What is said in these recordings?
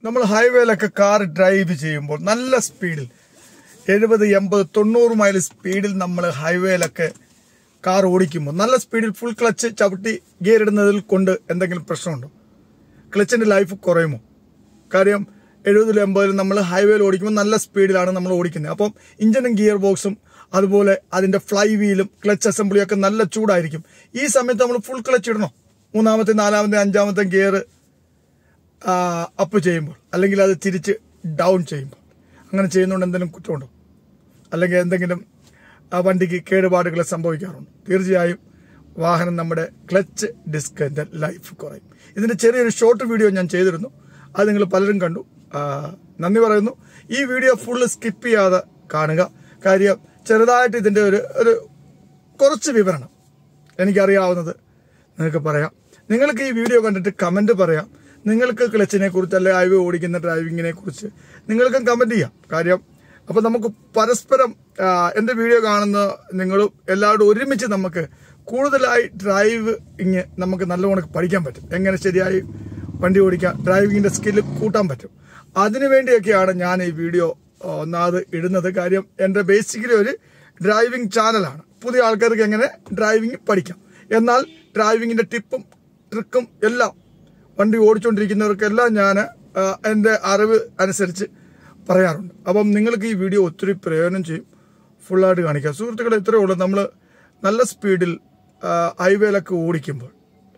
നമ്മൾ ഹൈവേയിലൊക്കെ car drive ചെയ്യുമ്പോൾ നല്ല സ്പീഡിൽ എഴുപത് എൺപത് തൊണ്ണൂറ് മൈൽ സ്പീഡിൽ നമ്മൾ ഹൈവേയിലൊക്കെ കാർ ഓടിക്കുമ്പോൾ നല്ല സ്പീഡിൽ ഫുൾ ക്ലച്ച് ചവിട്ടി ഗിയർ ഇടുന്നതിൽ കൊണ്ട് എന്തെങ്കിലും പ്രശ്നമുണ്ടോ ക്ലച്ചിന്റെ ലൈഫ് കുറയുമോ കാര്യം എഴുപതിലും എൺപതിലും നമ്മൾ ഹൈവേയിൽ ഓടിക്കുമ്പോൾ നല്ല സ്പീഡിലാണ് നമ്മൾ ഓടിക്കുന്നത് അപ്പം ഇഞ്ചിനും ഗിയർ ബോക്സും അതുപോലെ അതിന്റെ ഫ്ലൈ വീലും ക്ലച്ച് അസംബ്ലിയും ഒക്കെ നല്ല ചൂടായിരിക്കും ഈ സമയത്ത് നമ്മൾ ഫുൾ ക്ലച്ച് ഇടണോ മൂന്നാമത്തെ നാലാമത്തെ അഞ്ചാമത്തെ ഗിയർ അപ്പ് ചെയ്യുമ്പോൾ അല്ലെങ്കിൽ അത് തിരിച്ച് ഡൗൺ ചെയ്യുമ്പോൾ അങ്ങനെ ചെയ്യുന്നതുകൊണ്ട് എന്തെങ്കിലും കുറ്റമുണ്ടോ അല്ലെങ്കിൽ എന്തെങ്കിലും ആ വണ്ടിക്ക് കേടുപാടുകൾ സംഭവിക്കാറുണ്ട് തീർച്ചയായും വാഹനം നമ്മുടെ ക്ലച്ച് ഡിസ്കിന്റെ ലൈഫ് കുറയും ഇതിന്റെ ചെറിയൊരു ഷോർട്ട് വീഡിയോ ഞാൻ ചെയ്തിരുന്നു അത് നിങ്ങൾ പലരും കണ്ടു ആ, നന്ദി പറയുന്നു ഈ വീഡിയോ ഫുള്ള് സ്കിപ്പ് ചെയ്യാതെ കാണുക കാര്യം ചെറുതായിട്ട് ഇതിന്റെ ഒരു ഒരു കുറച്ച് വിവരണം എനിക്കറിയാവുന്നത് നിങ്ങൾക്ക് പറയാം നിങ്ങൾക്ക് ഈ വീഡിയോ കണ്ടിട്ട് കമന്റ് പറയാം നിങ്ങൾക്ക് ക്ലച്ചിനെ കുറിച്ച് അല്ലെ ഹൈവേ ഓടിക്കുന്ന ഡ്രൈവിങ്ങിനെ കുറിച്ച് നിങ്ങൾക്കും കമന്റ് ചെയ്യാം കാര്യം അപ്പൊ നമുക്ക് പരസ്പരം ആ, എന്റെ വീഡിയോ കാണുന്ന നിങ്ങളും എല്ലാവരും ഒരുമിച്ച് നമുക്ക് കൂടുതലായി ഡ്രൈവ് ഇങ്ങ് നമുക്ക് നല്ലവണ്ണം പഠിക്കാൻ പറ്റും എങ്ങനെ ശരിയായി വണ്ടി ഓടിക്കാം ഡ്രൈവിങ്ങിന്റെ സ്കില്ല് കൂട്ടാൻ പറ്റും അതിനു വേണ്ടിയൊക്കെയാണ് ഞാൻ ഈ വീഡിയോ ആ, ഒന്നാമത് ഇടുന്നത് കാര്യം എന്റെ ബേസിക്കലി ഒരു ഡ്രൈവിംഗ് ചാനലാണ് പുതിയ ആൾക്കാർക്ക് എങ്ങനെ ഡ്രൈവിംഗ് പഠിക്കാം എന്നാൽ ഡ്രൈവിങ്ങിന്റെ ടിപ്പും ട്രിക്കും എല്ലാം വണ്ടി ഓടിച്ചുകൊണ്ടിരിക്കുന്നവർക്കെല്ലാം ഞാൻ എൻ്റെ അറിവ് അനുസരിച്ച് പറയാറുണ്ട് അപ്പം നിങ്ങൾക്ക് ഈ വീഡിയോ ഒത്തിരി പ്രയോജനം ചെയ്യും ഫുള്ളായിട്ട് കാണിക്കാം സുഹൃത്തുക്കളെ ഇത്രയേ ഉള്ളൂ നമ്മൾ നല്ല സ്പീഡിൽ ഹൈവേയിലൊക്കെ ഓടിക്കുമ്പോൾ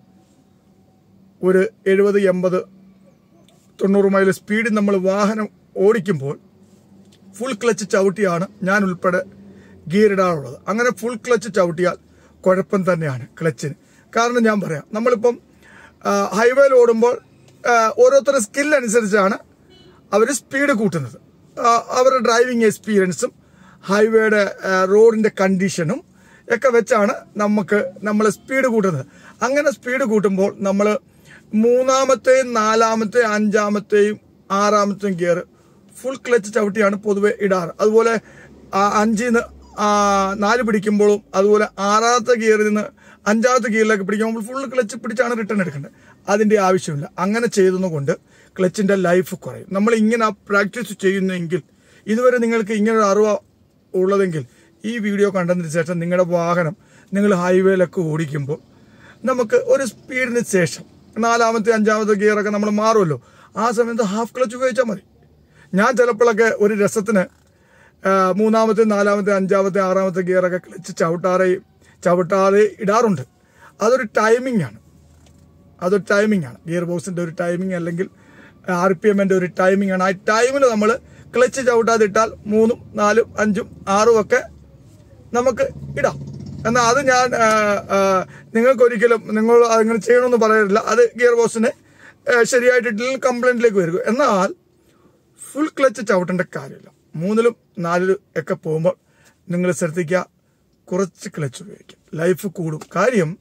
ഒരു എഴുപത് എൺപത് തൊണ്ണൂറ് മൈൽ സ്പീഡിൽ നമ്മൾ വാഹനം ഓടിക്കുമ്പോൾ ഫുൾ ക്ലച്ച് ചവിട്ടിയാണ് ഞാൻ ഉൾപ്പെടെ ഗിയർ ഇടാറുള്ളത് അങ്ങനെ ഫുൾ ക്ലച്ച് ചവിട്ടിയാൽ കുഴപ്പം തന്നെയാണ് ക്ലച്ചിന് കാരണം ഞാൻ പറയാം നമ്മളിപ്പം ഹൈവേയിൽ ഓടുമ്പോൾ ആ, ഓരോരുത്തരുടെ സ്കിൽ അനുസരിച്ചാണ് അവർ സ്പീഡ് കൂട്ടുന്നത് ആ, അവരുടെ ഡ്രൈവിംഗ് എക്സ്പീരിയൻസും ഹൈവേയുടെ ആ, റോഡിന്റെ കണ്ടീഷനും ഒക്കെ വെച്ചാണ് നമുക്ക് നമ്മൾ സ്പീഡ് കൂട്ടുന്നത് അങ്ങനെ സ്പീഡ് കൂട്ടുമ്പോൾ നമ്മൾ മൂന്നാമത്തെയും നാലാമത്തെയും അഞ്ചാമത്തെയും ആറാമത്തെയും ഗിയർ ഫുൾ ക്ലച്ച് ചവിട്ടിയാണ് പൊതുവെ ഇടാറ് അതുപോലെ ആ അഞ്ചിന്ന് നാല് പിടിക്കുമ്പോഴും അതുപോലെ ആറാമത്തെ ഗിയറിൽ നിന്ന് അഞ്ചാമത്തെ ഗിയറിലേക്ക് പിടിക്കുമ്പോൾ ഫുൾ ക്ലച്ച് പിടിച്ചാണ് റിട്ടേൺ എടുക്കേണ്ടത് അതിന്റെ ആവശ്യമില്ല അങ്ങനെ ചെയ്തതുകൊണ്ട് ക്ലച്ചിന്റെ ലൈഫ് കുറയും നമ്മൾ ഇങ്ങനെ പ്രാക്ടീസ് ചെയ്യുന്നെങ്കിൽ ഇതുവരെ നിങ്ങൾക്ക് ഇങ്ങനെ ഒരു അറിവ് ഉള്ളതെങ്കിൽ ഈ വീഡിയോ കണ്ടതിന് ശേഷം നിങ്ങളുടെ വാഹനം നിങ്ങൾ ഹൈവേയിലൊക്കെ ഓടിക്കുമ്പോൾ നമുക്ക് ഒരു സ്പീഡിന് ശേഷം നാലാമത്തെ അഞ്ചാമത്തെ ഗിയറൊക്കെ നമ്മൾ മാറുമല്ലോ ആ സമയത്ത് ഹാഫ് ക്ലച്ച് ഉപയോഗിച്ചാൽ മതി ഞാൻ ചിലപ്പോഴൊക്കെ ഒരു രസത്തിന് ആ, മൂന്നാമത്തെ നാലാമത്തെ അഞ്ചാമത്തെ ആറാമത്തെ ഗിയറൊക്കെ ക്ലച്ച് ചവിട്ടാറെ ചവിട്ടാതെ ഇടാറുണ്ട് അതൊരു ടൈമിംഗ് ആണ് അതൊരു ടൈമിംഗ് ആണ് ഗിയർ ബോക്സിന്റെ ഒരു ടൈമിംഗ് അല്ലെങ്കിൽ ആർ പി എമ്മിന്റെ ഒരു ടൈമിംഗ് ആണ് ആ ടൈമിൽ നമ്മൾ ക്ലച്ച് ചവിട്ടാതെ ഇട്ടാൽ മൂന്നും നാലും അഞ്ചും ആറും ഒക്കെ നമുക്ക് ഇടാം എന്നാൽ അത് ഞാൻ ആ, ആ, നിങ്ങൾക്ക് ഒരിക്കലും നിങ്ങൾ അങ്ങനെ ചെയ്യണമെന്ന് പറയില്ല അത് ഗിയർ ബോക്സിന് ശരിയായിട്ടില്ലെങ്കിൽ കംപ്ലൈന്റിലേക്ക് വരും എന്നാൽ ഫുൾ ക്ലച്ച് ചവിട്ടേണ്ട കാര്യമില്ല മൂന്നിലും നാലിലും ഒക്കെ പോകുമ്പോൾ നിങ്ങൾ ശ്രദ്ധിക്കുക കുറച്ച് ക്ലച്ച് ഉപയോഗിക്കുക ലൈഫ് കൂടും കാര്യം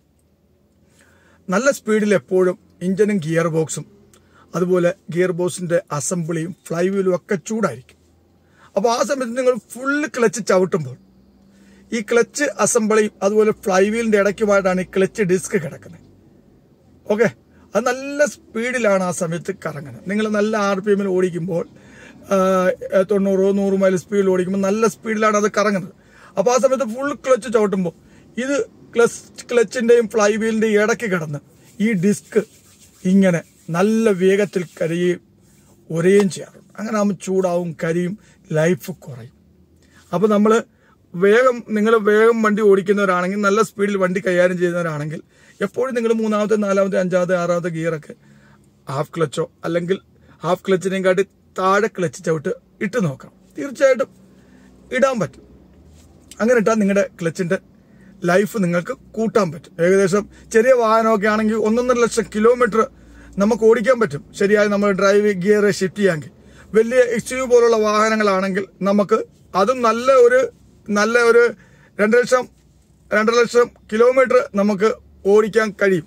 നല്ല സ്പീഡിൽ എപ്പോഴും ഇഞ്ചിനും ഗിയർ ബോക്സും അതുപോലെ ഗിയർ ബോക്സിന്റെ അസംബ്ലിയും ഫ്ലൈ വീലും ഒക്കെ ചൂടായിരിക്കും അപ്പോൾ ആ സമയത്ത് നിങ്ങൾ ഫുള്ള് ക്ലച്ച് ചവിട്ടുമ്പോൾ ഈ ക്ലച്ച് അസംബ്ലിയും അതുപോലെ ഫ്ലൈ വീലിന്റെ ഇടയ്ക്കുമായിട്ടാണ് ഈ ക്ലച്ച് ഡിസ്ക് കിടക്കുന്നത് ഓക്കെ അത് നല്ല സ്പീഡിലാണ് ആ സമയത്ത് കറങ്ങുന്നത് നിങ്ങൾ നല്ല ആർ പി എമ്മിൽ ഓടിക്കുമ്പോൾ ആ, തൊണ്ണൂറോ നൂറ് മൈൽ സ്പീഡിൽ ഓടിക്കുമ്പോൾ നല്ല സ്പീഡിലാണ് അത് കറങ്ങുന്നത് അപ്പോൾ ആ സമയത്ത് ഫുൾ ക്ലച്ച് ചവിട്ടുമ്പോൾ ഇത് ക്ലച്ച് ക്ലച്ചിന്റെയും ഫ്ലൈ വീലിന്റെയും ഇടയ്ക്ക് കിടന്ന് ഈ ഡിസ്ക് ഇങ്ങനെ നല്ല വേഗത്തിൽ കരിയുകയും ഒരേയും ചെയ്യാറുണ്ട് അങ്ങനെ ആകുമ്പോൾ ചൂടാവും കരിയും ലൈഫ് കുറയും അപ്പൊ നമ്മൾ വേഗം നിങ്ങൾ വേഗം വണ്ടി ഓടിക്കുന്നവരാണെങ്കിൽ നല്ല സ്പീഡിൽ വണ്ടി കൈകാര്യം ചെയ്യുന്നവരാണെങ്കിൽ എപ്പോഴും നിങ്ങൾ മൂന്നാമത്തെ നാലാമത്തെ അഞ്ചാമത്തെ ആറാമത്തെ ഗിയറൊക്കെ ഹാഫ് ക്ലച്ചോ അല്ലെങ്കിൽ ഹാഫ് ക്ലച്ചിനെയും കാട്ടി താഴെ ക്ലച്ച് ചവിട്ട് ഇട്ട് നോക്കണം തീർച്ചയായിട്ടും ഇടാൻ പറ്റും അങ്ങനെ ഇട്ടാൽ നിങ്ങളുടെ ക്ലച്ചിന്റെ ലൈഫ് നിങ്ങൾക്ക് കൂട്ടാൻ പറ്റും ഏകദേശം ചെറിയ വാഹനമൊക്കെ ആണെങ്കിൽ ഒന്നൊന്നര ലക്ഷം കിലോമീറ്റർ നമുക്ക് ഓടിക്കാൻ പറ്റും ശരിയായി നമ്മൾ ഡ്രൈവ് ഗിയർ ഷിഫ്റ്റ് ചെയ്യാമെങ്കിൽ വലിയ എക്സ് യു പോലുള്ള വാഹനങ്ങളാണെങ്കിൽ നമുക്ക് അതും നല്ല ഒരു നല്ല ഒരു രണ്ട് ലക്ഷം രണ്ടര ലക്ഷം കിലോമീറ്റർ നമുക്ക് ഓടിക്കാൻ കഴിയും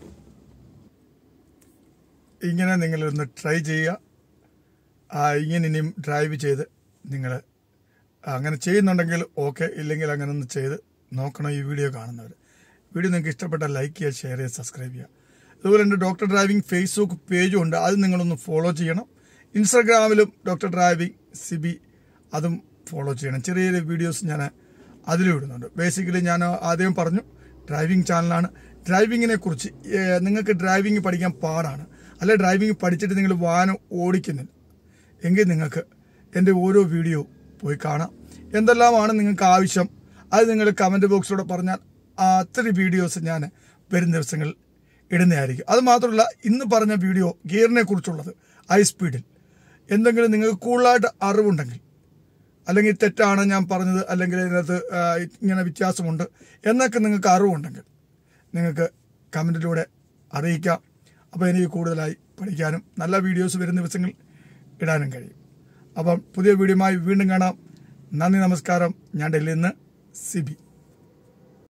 ഇങ്ങനെ നിങ്ങൾ ഒന്ന് ട്രൈ ചെയ്യുക ആ, ഇങ്ങനെ ഇനിയും ഡ്രൈവ് ചെയ്ത് നിങ്ങൾ അങ്ങനെ ചെയ്യുന്നുണ്ടെങ്കിൽ ഓക്കെ ഇല്ലെങ്കിൽ അങ്ങനെ ഒന്ന് ചെയ്ത് നോക്കണം ഈ വീഡിയോ കാണുന്നവർ വീഡിയോ നിങ്ങൾക്ക് ഇഷ്ടപ്പെട്ടാൽ ലൈക്ക് ചെയ്യുക ഷെയർ ചെയ്യുക സബ്സ്ക്രൈബ് ചെയ്യുക അതുപോലെ എൻ്റെ ഡോക്ടർ ഡ്രൈവിംഗ് ഫേസ്ബുക്ക് പേജും ഉണ്ട് അത് നിങ്ങളൊന്ന് ഫോളോ ചെയ്യണം ഇൻസ്റ്റാഗ്രാമിലും ഡോക്ടർ ഡ്രൈവിംഗ് സിബി അതും ഫോളോ ചെയ്യണം ചെറിയ ചെറിയ വീഡിയോസ് ഞാൻ അതിലും ഇടുന്നുണ്ട് ബേസിക്കലി ഞാൻ ആദ്യം പറഞ്ഞു ഡ്രൈവിംഗ് ചാനലാണ് ഡ്രൈവിങ്ങിനെ കുറിച്ച് ഏഹ്, നിങ്ങൾക്ക് ഡ്രൈവിംഗ് പഠിക്കാൻ പാടാണ് അല്ലെ ഡ്രൈവിംഗ് പഠിച്ചിട്ട് നിങ്ങൾ വാഹനം ഓടിക്കുന്നില്ല എങ്കിൽ നിങ്ങൾക്ക് എൻ്റെ ഓരോ വീഡിയോ പോയി കാണാം എന്തെല്ലാമാണ് നിങ്ങൾക്ക് ആവശ്യം അത് നിങ്ങൾ കമൻറ്റ് ബോക്സിലൂടെ പറഞ്ഞാൽ ആ അത്രയും വീഡിയോസ് ഞാൻ വരും ദിവസങ്ങളിൽ ഇടുന്നതായിരിക്കും അത് മാത്രമല്ല ഇന്ന് പറഞ്ഞ വീഡിയോ ഗിയറിനെ കുറിച്ചുള്ളത് ഹൈ സ്പീഡിൽ എന്തെങ്കിലും നിങ്ങൾക്ക് കൂടുതലായിട്ട് അറിവുണ്ടെങ്കിൽ അല്ലെങ്കിൽ തെറ്റാണ് ഞാൻ പറഞ്ഞത് അല്ലെങ്കിൽ ഇതിനകത്ത് ആ, ഇങ്ങനെ വ്യത്യാസമുണ്ട് എന്നൊക്കെ നിങ്ങൾക്ക് അറിവുണ്ടെങ്കിൽ നിങ്ങൾക്ക് കമൻറ്റിലൂടെ അറിയിക്കാം അപ്പോൾ എനിക്ക് കൂടുതലായി പഠിക്കാനും നല്ല വീഡിയോസ് വരുന്ന ദിവസങ്ങളിൽ ഇടാനും കഴിയും അപ്പം പുതിയ വീഡിയോയുമായി വീണ്ടും കാണാം നന്ദി നമസ്കാരം ഞാൻ ഡൽഹിയിൽ നിന്ന് സിബി